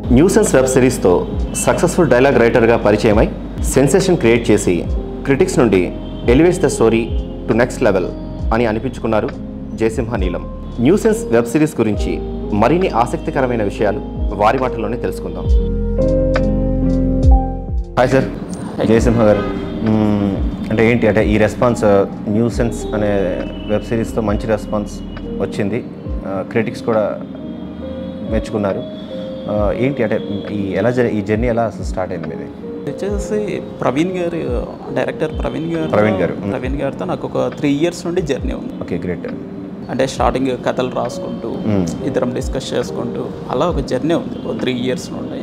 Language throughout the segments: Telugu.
న్యూసెన్స్ వెబ్ సిరీస్తో సక్సెస్ఫుల్ డైలాగ్ రైటర్గా పరిచయమై సెన్సేషన్ క్రియేట్ చేసి క్రిటిక్స్ నుండి elevates the story to next level అని అనిపించుకున్నారు జయసింహ నీలం న్యూసెన్స్ వెబ్ సిరీస్ గురించి మరిన్ని ఆసక్తికరమైన విషయాలు వారి మాటల్లోనే తెలుసుకుందాం హాయ్ సార్ జయసింహ గారు మ్మ్, అంటే ఏంటి అంటే ఈ రెస్పాన్స్ న్యూసెన్స్ అనే వెబ్ సిరీస్తో మంచి రెస్పాన్స్ వచ్చింది క్రిటిక్స్ కూడా మెచ్చుకున్నారు ఆ, ఏంటి అంటే ఈ ఎలా జరి ఈ జర్నీ ఎలా అసలు స్టార్ట్ అయింది మీది వచ్చేసి ప్రవీణ్ గారు డైరెక్టర్ ప్రవీణ్ గారు ప్రవీణ్ గారు. ప్రవీణ్ గారితో నాకు ఒక త్రీ ఇయర్స్ నుండి జర్నీ ఉంది ఓకే గ్రేట్ అంటే స్టార్టింగ్ కథలు రాసుకుంటూ ఇద్దరం డిస్కస్ చేసుకుంటూ అలా ఒక జర్నీ ఉంది ఒక త్రీ ఇయర్స్ నుండి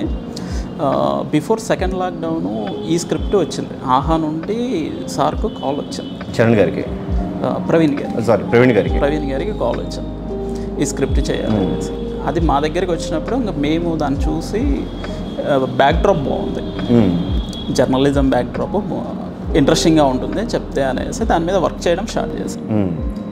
బిఫోర్ సెకండ్ లాక్డౌన్ ఈ స్క్రిప్ట్ వచ్చింది ఆహా నుండి సార్కు కాల్ వచ్చింది చరణ్ గారికి ఆ, ప్రవీణ్ గారు సారీ ప్రవీణ్ గారికి ప్రవీణ్ గారికి కాల్ వచ్చింది ఈ స్క్రిప్ట్ చేయాలి అనేసి. అది మా దగ్గరికి వచ్చినప్పుడు ఇంకా మేము దాన్ని చూసి బ్యాక్డ్రాప్ బాగుంది మ్మ్. జర్నలిజం బ్యాక్డ్రాప్ ఇంట్రెస్టింగ్గా ఉంటుంది చెప్తే అనేసి దాని మీద వర్క్ చేయడం స్టార్ట్ చేసాం మ్మ్.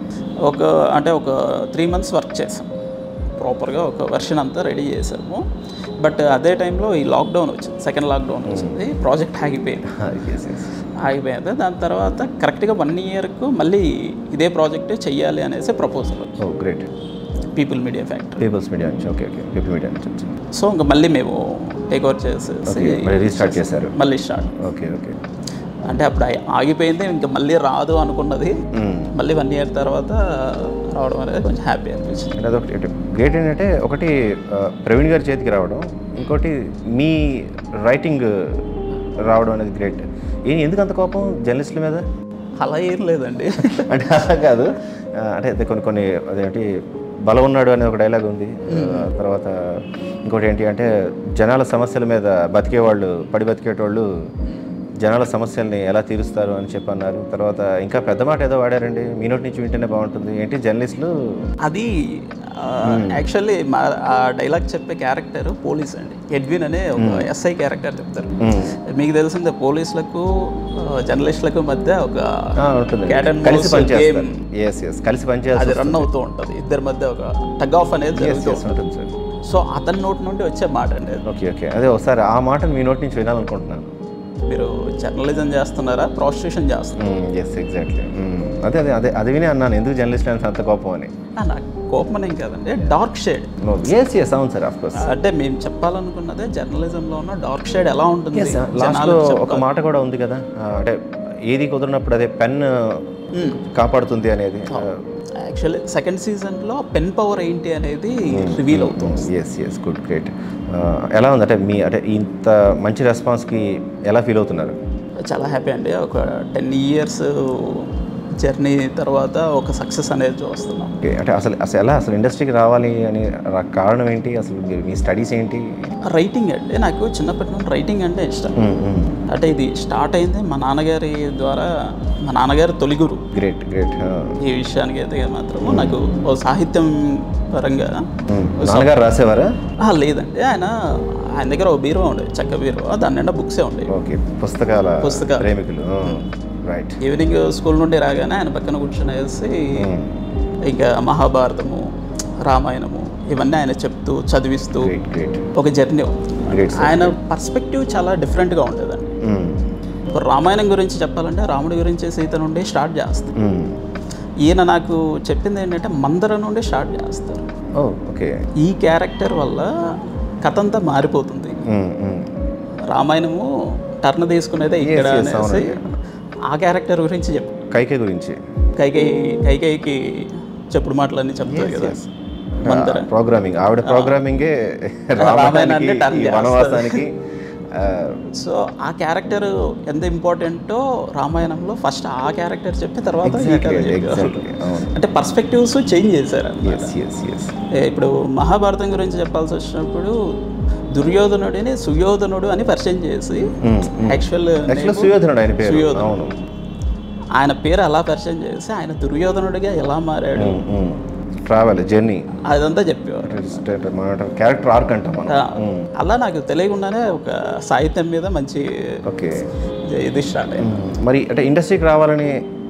ఒక అంటే ఒక త్రీ మంత్స్ వర్క్ చేసాం ప్రాపర్గా ఒక వెర్షన్ అంతా రెడీ చేసాము బట్ అదే టైంలో ఈ లాక్డౌన్ వచ్చింది సెకండ్ లాక్డౌన్ వచ్చింది ప్రాజెక్ట్ ఆగిపోయింది Ah, yes, yes. ఆగిపోయింది దాని తర్వాత కరెక్ట్గా వన్ ఇయర్కు మళ్ళీ ఇదే ప్రాజెక్ట్ చెయ్యాలి అనేసి proposal oh great People Media Factory people's media నుంచి ఓకే ఓకే పీపుల్ మీడియా నుంచి వచ్చింది సో ఇంకా మళ్ళీ మేము టేక్ ఓవర్ చేసేసి ఓకే మళ్ళీ రీస్టార్ట్ చేశారు మళ్ళీ స్టార్ట్ ఓకే ఓకే అంటే అప్పుడు ఆగి- ఆగిపోయింది ఇంకా మళ్ళీ రాదు అనుకున్నది మ్మ్. మళ్ళీ వన్ ఇయర్ తర్వాత రావడం అనేది కొంచెం హ్యాపీ అనిపించింది అంటే అదొకటి అంటే గ్రేట్ ఏంటంటే ఒకటి ఆ, ప్రవీణ్ గారి చేతికి రావడం ఇంకోటి మీ రైటింగ్ రావడం అనేది గ్రేట్ ఏ ఎందుకు అంత కోపం జర్నలిస్టుల మీద అలా ఏం లేదండి అంటే అలా కాదు ఆ, అంటే అదే కొన్ని కొన్ని అదేంటి బలం ఉన్నాడు అనే ఒక డైలాగ్ ఉంది ఆ, తర్వాత ఇంకోటి ఏంటి అంటే జనాల సమస్యల మీద బతికేవాళ్ళు పడి బతికేటోళ్ళు జనాల సమస్యల్ని ఎలా తీరుస్తారు అని చెప్పి అన్నారు తర్వాత ఇంకా పెద్ద మాట ఏదో వాడారండి మీ నోటి నుంచి వింటేనే బాగుంటుంది ఏంటి జర్నలిస్టులు అది యాక్చువల్లీ మా ఆ డైలాగ్ చెప్పే క్యారెక్టర్ పోలీస్ అండి ఎడ్విన్ అనే ఒక ఎస్ఐ క్యారెక్టర్ చెప్తారు మీకు తెలిసిందే పోలీసులకు జర్నలిస్టులకు మధ్య ఒక ఆ, ఉంటుంది cat and కలిసి mouse పనిచేస్తారు game ఎస్ ఎస్ కలిసి పనిచేస్తారు అది రన్ అవుతూ ఉంటుంది ఇద్దరి మధ్య ఒక టగ్ ఆఫ్ అనేది జరుగుతూ ఉంటుంది ఉంటుంది సార్ సో అతని నోటి నుండి వచ్చే మాట అండి అది. ఓకే ఓకే అదే ఒకసారి ఆ మాటను మీ నోటి నుంచి వినాలనుకుంటున్నాను మీరు జర్నలిజం చేస్తున్నారా ప్రాస్టిట్యూషన్ చేస్తున్నారా ఎస్ ఎగ్జాక్ట్లీ అదే అదే అదే అది వినే అన్నాను ఎందుకు జర్నలిస్ట్ అని అంత కోపం అని ఆ, నాకు కోపం ఏం కాదండి డార్క్ షేడ్ ఎస్ ఎస్ అవును సార్ ఆఫ్ కోర్స్ అంటే మేము చెప్పాలనుకున్నదే జర్నలిజంలో ఉన్న డార్క్ షేడ్ ఎలా ఉంటుంది లాస్ట్లో జనాలకు ఒక చెప్పాలి. మాట కూడా ఉంది కదా ఆ, అంటే ఏది కుదిరినప్పుడు అదే పెన్ కాపాడుతుంది అనేది యాక్చువల్లీ సెకండ్ సీజన్లో పెన్ పవర్ ఏంటి అనేది రివీల్ అవుతుంది ఎస్ ఎస్ గుడ్ గ్రేట్ ఎలా ఉంది అంటే మీ అంటే ఇంత మంచి రెస్పాన్స్కి ఎలా ఫీల్ అవుతున్నారు చాలా హ్యాపీ అండి ఒక టెన్ ఇయర్స్ జర్నీ తర్వాత ఒక సక్సెస్ అనేది చూస్తున్నాం ఓకే అంటే అసలు అసలు ఎలా అసలు ఇండస్ట్రీకి రావాలి అని రా- కారణం ఏంటి అసలు మీరు మీ స్టడీస్ ఏంటి రైటింగ్ అండి నాకు చిన్నప్పటి నుండి రైటింగ్ అంటే ఇష్టం అంటే ఇది స్టార్ట్ అయింది మా నాన్నగారి ద్వారా మా నాన్నగారు తొలి గురు గ్రేట్ గ్రేట్ ఈ విషయానికి అయితే మాత్రము నాకు ఓ సాహిత్యం పరంగా నాన్నగారు రాసేవారా ఆ, లేదండి ఆయన ఆయన దగ్గర ఒక బీరువా ఉండేది చెక్క బీరువా దాని నిండా బుక్సే ఉండేవి ఓకే పుస్తకాల పుస్తకాలు. ప్రేమికులు రైట్ ఈవినింగ్ స్కూల్ నుండి రాగానే ఆయన పక్కన కూర్చొని వేసి ఇంకా మహాభారతము రామాయణము ఇవన్నీ ఆయన చెప్తూ చదివిస్తూ గ్రేట్ గ్రేట్ ఒక జర్నీ గ్రేట్ ఆయన పర్స్పెక్టివ్ చాలా డిఫరెంట్గా ఉండేదండి ఇప్పుడు రామాయణం గురించి చెప్పాలంటే రాముడి గురించి సీత నుండి స్టార్ట్ చేస్తాం ఈయన నాకు చెప్పింది ఏంటంటే మందర నుండి స్టార్ట్ చేస్తారు ఓ ఓకే ఈ క్యారెక్టర్ వల్ల కథ అంతా మారిపోతుంది రామాయణము టర్న్ తీసుకునేదే ఇక్కడ yes, అనేసి అవునండి. ఆ క్యారెక్టర్ గురించి చెప్పు కైకే గురించి కైకేయి కైకేయికి చెప్పుడు మాటలన్నీ చెప్తారు కదా మందర ప్రోగ్రామింగ్ ఆవిడ ప్రోగ్రామింగే రామాయణాన్ని రామాయణానికి turn ఈ చేస్తారు. వనవాసానికి ఆ, సో ఆ క్యారెక్టర్ ఎంత ఇంపార్టెంటో రామాయణంలో ఫస్ట్ ఆ క్యారెక్టర్ చెప్పి తర్వాత ఈ exactly, కథ చెప్పారు. exactly, అవును అంటే పర్స్పెక్టివ్స్ చేంజ్ చేశారు అన్నమాట. ఎస్ ఎస్ ఎస్ ఏ, ఇప్పుడు మహాభారతం గురించి చెప్పాల్సి వచ్చినప్పుడు దుర్యోధనుడిని సుయోధనుడు అని పరిచయం చేసి యాక్చువల్ యాక్చువల్గా సుయోధనుడు ఆయన పేరు సుయోధనుడు. అవును ఆయన పేరు అలా పరిచయం చేసి ఆయన దుర్యోధనుడిగా ఎలా మారాడు ట్రావెల్ జర్నీ అదంతా చెప్పేవారు క్యారెక్టర్ ఆర్క్ అంటాం మనం ఆ, అలా నాకు తెలియకుండానే ఒక సాహిత్యం మీద మంచి ఓకే ఇది స్టార్ట్ అయింది మరి అంటే ఇండస్ట్రీకి రావాలని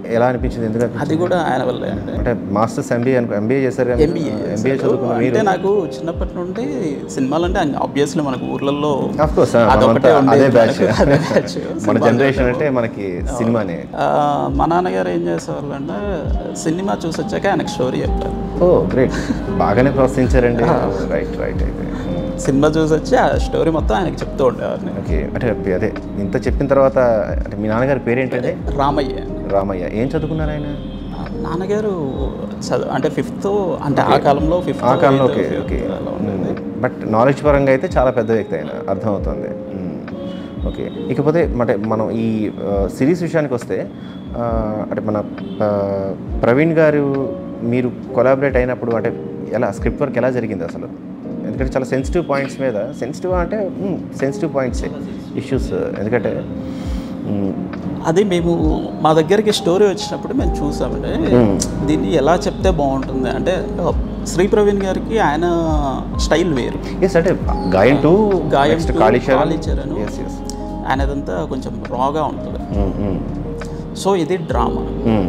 ఎలా అనిపించింది ఎందుకంటే అది కూడా ఆయన వల్లే అండి అంటే మాస్టర్స్ ఎంబీఏ అనుకో ఎంబీఏ చేశారు కానీ ఎంబీఏ చదువుకున్న అంటే నాకు చిన్నప్పటి నుండి సినిమాలు అంటే ఆబ్వియస్లీ మనకు ఊర్లలో ఆఫ్ కోర్స్ అదొకటే అదే ఉండేది బ్యాచ్ మనకు. అదే batch. మన జనరేషన్ అంటే మనకి సినిమానే ఆ, మా నాన్నగారు ఏం చేసేవాళ్ళు అంటే సినిమా చూసి వచ్చాక ఆయనకు స్టోరీ చెప్తారు ఓ గ్రేట్ బాగానే ప్రోత్సహించారండి రైట్ రైట్ అయితే సినిమా చూసి వచ్చి ఆ స్టోరీ మొత్తం ఆయనకు చెప్తూ ఉండేవారిని ఓకే అంటే అదే ఇంత చెప్పిన తర్వాత అంటే మీ నాన్నగారి పేరేంటంటే రామయ్య రామయ్య ఏం చదువుకున్నారు ఆయన నాన్నగారు చదువు అంటే ఫిఫ్త్ అంటే ఆ కాలంలో ఫిఫ్త్ ఆ కాలంలో ఓకే ఓకే బట్ నాలెడ్జ్ పరంగా అయితే చాలా పెద్ద వ్యక్తి ఆయన అర్థమవుతుంది మ్మ్. ఓకే ఇకపోతే అంటే మనం ఈ సిరీస్ విషయానికి వస్తే ఆ, అంటే మన ఆ, ప్రవీణ్ గారు మీరు కొలాబరేట్ అయినప్పుడు అంటే ఎలా స్క్రిప్ట్ వర్క్ ఎలా జరిగింది అసలు ఎందుకంటే చాలా సెన్సిటివ్ పాయింట్స్ మీద సెన్సిటివ్ అంటే సెన్సిటివ్ పాయింట్సే ఇష్యూస్ ఎందుకంటే మ్మ్, అది మేము మా దగ్గరికి స్టోరీ వచ్చినప్పుడు మేము చూసామంటే దీన్ని ఎలా చెప్తే బాగుంటుంది అంటే శ్రీ ప్రవీణ్ గారికి ఆయన స్టైల్ వేరు ఎస్ అంటే Gaayam two Gaayam next to Kalicharan Kalicharan. Yes yes ఆయనదంతా కొంచెం రాగా ఉంటుంది సో ఇది డ్రామా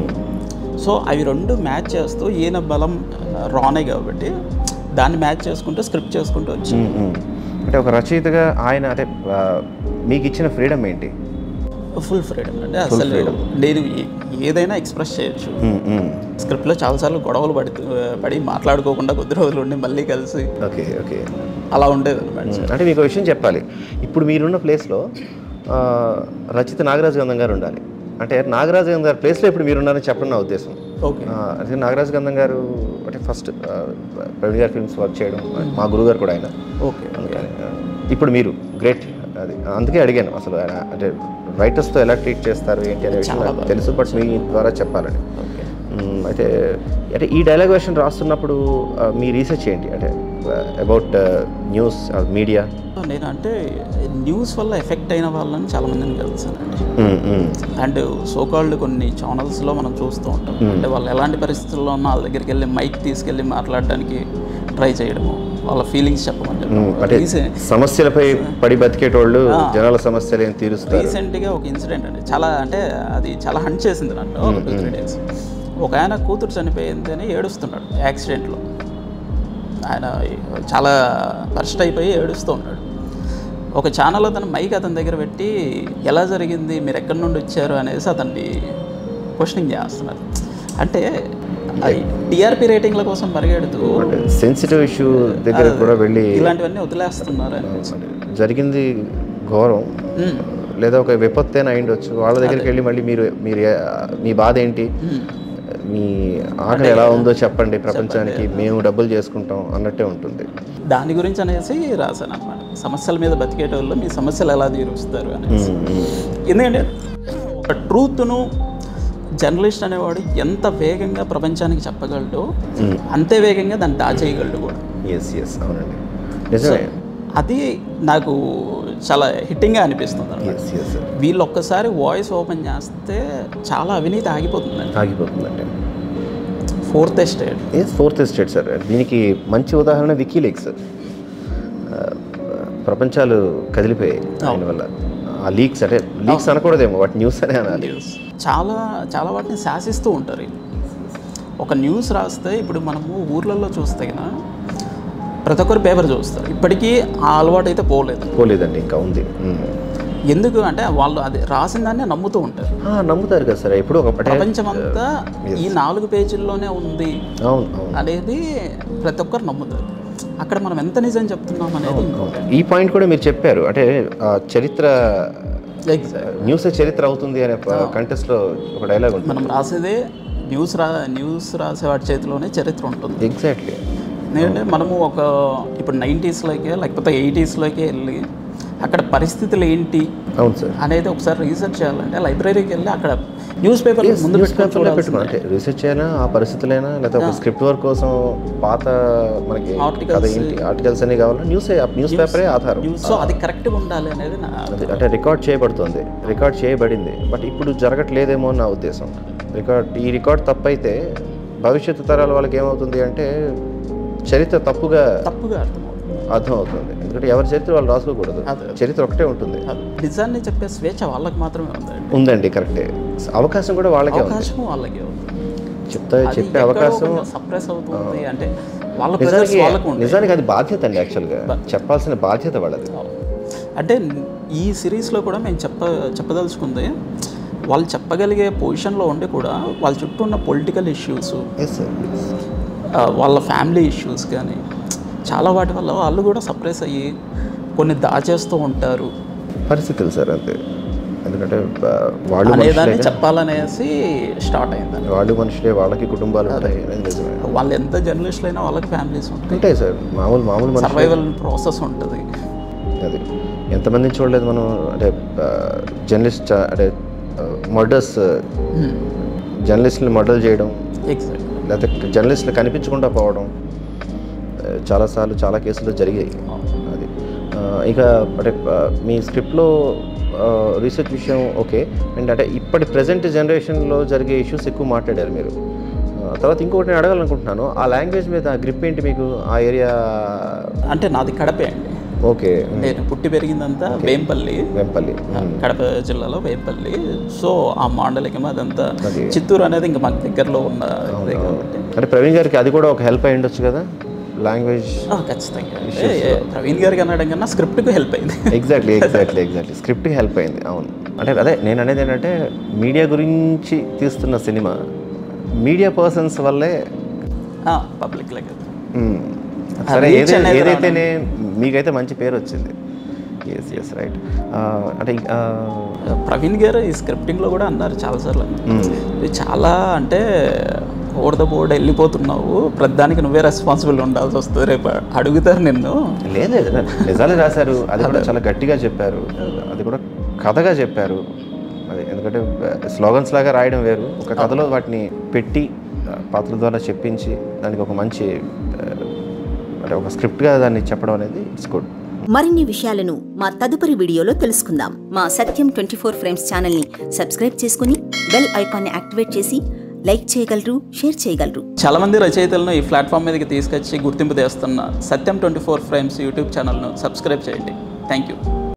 సో అవి రెండు మ్యాచ్ చేస్తూ ఈయన బలం రానే కాబట్టి దాన్ని మ్యాచ్ చేసుకుంటూ స్క్రిప్ట్ చేసుకుంటూ వచ్చి అంటే ఒక రచయితగా ఆయన అంటే ఆ, మీకు ఇచ్చిన ఫ్రీడమ్ ఏంటి ఫుల్ ఫ్రీడమ్ అంటే అసలు నేను ఏ- ఏదైనా ఎక్స్ప్రెస్ చేయొచ్చు మ్మ్, మ్మ్. స్క్రిప్ట్లో చాలాసార్లు గొడవలు పడి పడి మాట్లాడుకోకుండా కొద్ది రోజులు ఉండి మళ్ళీ కలిసి ఓకే ఓకే అలా ఉండేది అనమాట మ్మ్. అంటే మీకు ఒక విషయం చెప్పాలి ఇప్పుడు మీరున్న ప్లేస్లో ఆ, రచిత నాగరాజు గంధం గారు ఉండాలి అంటే నాగరాజు గంధం గారి ప్లేస్లో ఇప్పుడు మీరున్నారని చెప్పడం నా ఉద్దేశం ఓకే ఆ, అదే నాగరాజు గంధం గారు అంటే ఫస్ట్ ప్రవీణ్ గారి ఫిల్మ్స్ వర్క్ చేయడం మా గురువు గారు కూడా ఆయన ఓకే అందుకని ఆ, ఇప్పుడు మీరు గ్రేట్ అది అందుకే అడిగాను అసలు ఆయన అంటే రైటర్స్తో ఎలా ట్రీట్ చేస్తారు ఏంటి అనే విషయం నాకు తెలుసు బట్ మీ ద్వారా చెప్పాలని ఓకే మ్మ్, అయితే అంటే ఈ డైలాగ్ వెర్షన్ రాస్తున్నప్పుడు ఆ, మీ రీసెర్చ్ ఏంటి అంటే అబౌట్ న్యూస్ మీడియా నేను అంటే న్యూస్ వల్ల ఎఫెక్ట్ అయిన వాళ్ళని చాలా మందిని కలిసానండి అండ్ సోకాల్డ్ కొన్ని ఛానల్స్లో మనం చూస్తూ ఉంటాం అంటే వాళ్ళు ఎలాంటి పరిస్థితుల్లో ఉన్నా వాళ్ళ దగ్గరికి వెళ్ళి మైక్ తీసుకెళ్ళి మాట్లాడడానికి ట్రై చేయడము వాళ్ళ ఫీలింగ్స్ చెప్పమని అంటే చెప్పడం సమస్యలపై పడి బతికేటోళ్ళు జనాల సమస్యలు ఏం తీరుస్తారు రీసెంట్గా ఒక ఇన్సిడెంట్ అండి చాలా అంటే అది చాలా హంట్ చేసింది నన్ను ఒక టూ త్రీ డేస్ ఒక ఆయన కూతురు చనిపోయింది అని ఏడుస్తున్నాడు యాక్సిడెంట్లో ఆయన చాలా బర్స్ట్ అయిపోయి ఏడుస్తూ ఉన్నాడు ఒక ఛానల్ అతను మైక్ అతని దగ్గర పెట్టి ఎలా జరిగింది మీరు ఎక్కడి నుండి వచ్చారు అనేసి అతన్ని క్వశ్చనింగ్ చేస్తున్నారు అంటే టీఆర్పీ రేటింగ్ల కోసం పరిగెడుతూ అంటే సెన్సిటివ్ ఇష్యూ దగ్గర కూడా వెళ్ళి ఇలాంటివన్నీ వదిలేస్తున్నారు అని జరిగింది ఘోరం మ్మ్. లేదా ఒక విపత్తైనా అయి ఉండొచ్చు వాళ్ళ దగ్గరికి వెళ్ళి మళ్ళీ మీరు మీరు ఏ- మీ బాధ ఏంటి మ్మ్. మీ ఆకలి ఎలా ఉందో చెప్పండి ప్రపంచానికి మేము డబ్బులు చేసుకుంటాం అన్నట్టే ఉంటుంది దాని గురించి అనేసి రాశాను అనమాట సమస్యల మీద బతికేటోళ్ళు మీ సమస్యలు ఎలా తీరుస్తారు అనేసి ఎందుకంటే ఒక ట్రూత్ను జర్నలిస్ట్ అనేవాడు ఎంత వేగంగా ప్రపంచానికి చెప్పగలడో అంతే వేగంగా దాన్ని దాచేయగలడు కూడా ఎస్ ఎస్ అవునండి నిజమే అది నాకు చాలా హిట్టింగ్గా అనిపిస్తుంది అనమాట ఎస్ ఎస్ వీళ్ళు ఒక్కసారి వాయిస్ ఓపెన్ చేస్తే చాలా అవినీతి ఆగిపోతుందండి ఆగిపోతుందండి fourth estate yes fourth estate sir దీనికి మంచి ఉదాహరణ వికీలీక్స్ ప్రపంచాలు కదిలిపోయాయి దానివల్ల ఆ లీక్స్ అంటే లీక్స్ అనకూడదేమో వాటి న్యూస్ అనే అనాలి న్యూస్ చాలా చాలా వాటిని శాసిస్తూ ఉంటారు వీళ్ళు. ఒక న్యూస్ రాస్తే ఇప్పుడు మనము ఊర్లలో చూస్తే కదా ప్రతి ఒక్కరు పేపర్ చూస్తారు ఇప్పటికీ ఆ అలవాటు అయితే పోలేదు పోలేదండి ఇంకా ఉంది మ్మ్. ఎందుకు అంటే వాళ్ళు అది రాసిన దాన్నే నమ్ముతూ ఉంటారు ఆ, నమ్ముతారు కదా సార్ ఎప్పుడు ఒక అంటే ప్రపంచమంతా ఈ నాలుగు పేజీల్లోనే ఉంది అవును అవును అనేది ప్రతి ఒక్కరు నమ్ముతారు అక్కడ మనం ఎంత నిజం చెప్తున్నాం అనేది ఇంకోటి ఈ పాయింట్ కూడా మీరు చెప్పారు అంటే ఆ చరిత్ర ఎగ్జాక్ట్ న్యూస్ చరిత్ర అవుతుంది అనే కంటెస్ట్లో ఒక డైలాగ్ ఉంటుంది మనం రాసేదే న్యూస్ రా న్యూస్ రాసే వాడి చేతిలోనే చరిత్ర ఉంటుంది ఎగ్జాక్ట్లీ ఎందుకంటే మనము ఒక ఇప్పుడు నైంటీస్లోకి లేకపోతే ఎయిటీస్లోకి వెళ్ళి అక్కడ పరిస్థితులు ఏంటి అవును సార్ అనేది ఒకసారి రీసెర్చ్ చేయాలంటే లైబ్రరీకి వెళ్ళి అక్కడ న్యూస్ పేపర్ ముందు న్యూస్ పెట్టుకొని పేపర్లో చూడాల్సిందే. పెట్టుకుని అంటే రీసెర్చ్ అయినా ఆ పరిస్థితులైనా లేకపోతే ఒక స్క్రిప్ట్ వర్క్ కోసం పాత మనకి Articles. కథ ఏంటి ఆర్టికల్స్ అన్ని కావాలా న్యూస్ న్యూస్ పేపరే ఆధారం న్యూస్ సో అది కరెక్ట్గా ఉండాలి అనేది నా అది అంటే రికార్డ్ చేయబడుతుంది రికార్డ్ చేయబడింది బట్ ఇప్పుడు జరగట్లేదేమో అని నా ఉద్దేశం రికార్డ్ ఈ రికార్డ్ తప్పైతే భవిష్యత్తు తరాల వాళ్ళకి ఏమవుతుంది అంటే చరిత్ర తప్పుగా తప్పుగా అర్థమవుతుంది అర్థం అవుతుంది ఎందుకంటే ఎవరి చరిత్ర వాళ్ళు రాసుకోకూడదు అదే. చరిత్ర ఒకటే ఉంటుంది అది నిజాన్ని చెప్పే స్వేచ్ఛ వాళ్ళకి మాత్రమే ఉందండి ఉందండి కరెక్టే అవకాశం కూడా వాళ్ళకే ఉంది అవకాశం వాళ్ళకే ఉంది చెప్తా చెప్పే అవకాశం సప్రెస్ అవుతుంది అంటే వాళ్ళ ప్రెజర్స్ నిజానికి వాళ్ళకు ఉంటాయి నిజానికి అది బాధ్యత అండి యాక్చువల్గా చెప్పాల్సిన బాధ్యత వాళ్ళది అంటే ఈ సిరీస్లో కూడా మేము చెప్ప చెప్పదలుచుకుంది వాళ్ళు చెప్పగలిగే పొజిషన్లో ఉండి కూడా వాళ్ళ చుట్టూ ఉన్న పొలిటికల్ ఇష్యూస్ ఎస్ సార్ వాళ్ళ ఫ్యామిలీ ఇష్యూస్ కానీ చాలా వాటి వల్ల వాళ్ళు కూడా సప్రెస్ అయ్యి కొన్ని దాచేస్తూ ఉంటారు పరిస్థితులు సార్ అంతే ఎందుకంటే ఆ, వాళ్ళు అనేదాన్ని మనుషులే చెప్పాలనేసి స్టార్ట్ అయిందని వాళ్ళు మనుషులే వాళ్ళకి కుటుంబాలు ఉంటాయి అనేది నిజమే వాళ్ళు ఎంత జర్నలిస్టులు అయినా వాళ్ళకి ఫ్యామిలీస్ ఉంటాయి ఉంటాయి సార్ మామూలు మామూలు మనుషులు సర్వైవల్ ప్రాసెస్ ఉంటుంది అది ఎంతమందిని చూడలేదు మనం అంటే జర్నలిస్ట్ అంటే మర్డర్స్ జర్నలిస్ట్ని మర్డర్ చేయడం ఎగ్జాక్ట్ లేకపోతే జర్నలిస్టులు కనిపించకుండా పోవడం ఆ, చాలాసార్లు చాలా కేసులు జరిగాయి అది ఆ, ఇక అంటే ఆ, మీ స్క్రిప్ట్లో రీసెర్చ్ విషయం ఓకే అండ్ అంటే ఇప్పటి ప్రజెంట్ జనరేషన్లో జరిగే ఇష్యూస్ ఎక్కువ మాట్లాడారు మీరు ఆ, తర్వాత ఇంకొకటి నేను అడగాలనుకుంటున్నాను ఆ లాంగ్వేజ్ మీద గ్రిప్ ఏంటి మీకు ఆ ఏరియా అంటే నాది కడపే అండి ఓకే నేను పుట్టి పెరిగిందంతా వేంపల్లి వెంపల్లి కడప జిల్లాలో వేంపల్లి సో ఆ మాండలికం అదంతా అది. చిత్తూరు అనేది ఇంకా మాకు దగ్గరలో ఉన్న ఇదే కాబట్టి అంటే ప్రవీణ్ గారికి అది కూడా ఒక హెల్ప్ అయి ఉండొచ్చు కదా లాంగ్వేజ్ ఆ, ఖచ్చితంగా అంటే ప్రవీణ్ గారికి అనడం కన్నా స్క్రిప్ట్కి హెల్ప్ అయింది ఎగ్జాక్ట్లీ ఎగ్జాక్ట్లీ ఎగ్జాక్ట్లీ స్క్రిప్ట్కి హెల్ప్ అయింది అవును అంటే అదే నేను అనేది ఏంటంటే మీడియా గురించి తీస్తున్న సినిమా మీడియా పర్సన్స్ వల్లే పబ్లిక్ లెక్క మ్మ్. సరే reach ఏదైతే అనేది ఏదైతేనే మీకైతే మంచి పేరు వచ్చింది ఎస్ ఎస్ రైట్ అంటే ఆ, ప్రవీణ్ గారు ఈ స్క్రిప్టింగ్లో కూడా అన్నారు చాలాసార్లు ఇది చాలా అంటే ఓవర్ ద బోర్డ్ వెళ్ళిపోతున్నావు ప్రతిదానికి నువ్వే రెస్పాన్సిబుల్ ఉండాల్సి వస్తుంది రేపు అడుగుతారు నిన్ను లేదు లేదు నిజాలే రాశారు అది కూడా చాలా గట్టిగా చెప్పారు అది కూడా కథగా చెప్పారు అది ఎందుకంటే స్లోగన్స్ లాగా రాయడం వేరు ఒక కథలో వాటిని పెట్టి ఆ, పాత్రల ద్వారా చెప్పించి దానికి ఒక మంచి ఆ, అంటే ఒక స్క్రిప్ట్గా దాన్ని చెప్పడం అనేది ఇట్స్ గుడ్ మరిన్ని విషయాలను మా తదుపరి వీడియోలో తెలుసుకుందాం మా సత్యం ట్వంటీ ఫోర్ ఫ్రేమ్స్ ఛానల్ని సబ్స్క్రైబ్ చేసుకుని బెల్ ఐకాన్ని యాక్టివేట్ చేసి లైక్ చేయగలరు షేర్ చేయగలరు చాలామంది రచయితలను ఈ ప్లాట్ఫామ్ మీదకి తీసుకొచ్చి గుర్తింపు తెస్తున్న Satyam twenty four frames YouTube ఛానల్ను సబ్స్క్రైబ్ చేయండి థ్యాంక్ యూ